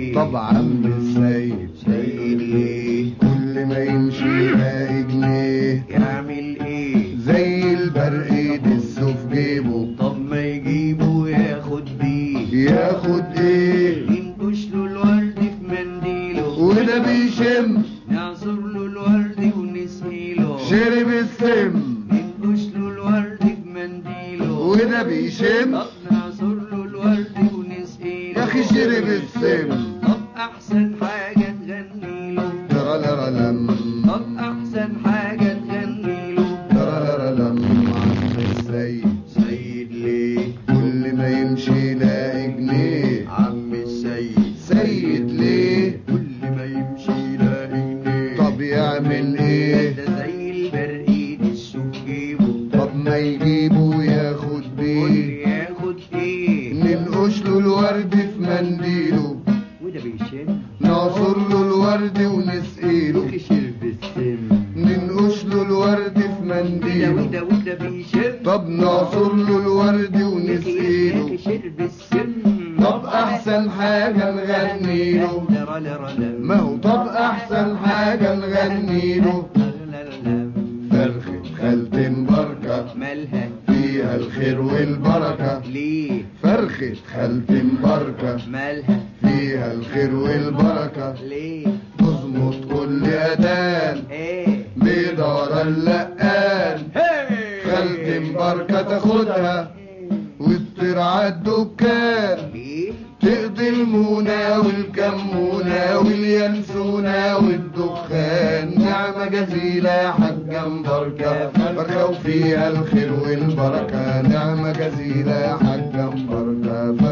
ليه طبعا بالسيد سيد ليه كل ما يمشي يلاقي جنيه يعمل ايه زي البرق يدسه في جيبه طب ما يجيبه ياخد بيه ياخد ايه ينكش له الورد في منديله وده بيشم نعصر له الورد ونسقيله شرب السم ننكش له الورد في منديله وده بيشم طب نعصر له الورد ونسقيله يا اخي شرب السم طب احسن حاجه تغني له ترلرلم طب احسن حاجه تغني له ترلرلم عم السيد سيد ليه كل ما يمشي يلاقي جنيه عم السيد سيد ليه كل ما يمشي يلاقي جنيه طب يعمل ايه ده زي البرق يدسه في جيبه طب ما يجيبه ياخد قول بيه ياخد ايه ننقش له الورد في منديله وده بيشم نعصر له الورد ونسقيله وكشر بالسم ننقش له الورد في وده منديله وده وده بيشم طب نعصر له الورد يا ونسقيله كشر بالسم طب احسن حاجة نغني له ما هو طب احسن حاجة نغني له فرخة خالة مباركة مالها فيها الخير والبركة ليه فرخة خالة مباركة مالها فيها الخير والبركة ليه تظبط كل أذان ايه بيضة ورا اللقان خالة مباركة تاخدها وتطير عالدكان ليه تقضي المونة والكمونة واليانسونة والدخان نعمة جزيلة يا حاجة مباركة فرخة وفيها الخير والبركة نعمة جزيلة يا حاجة مباركة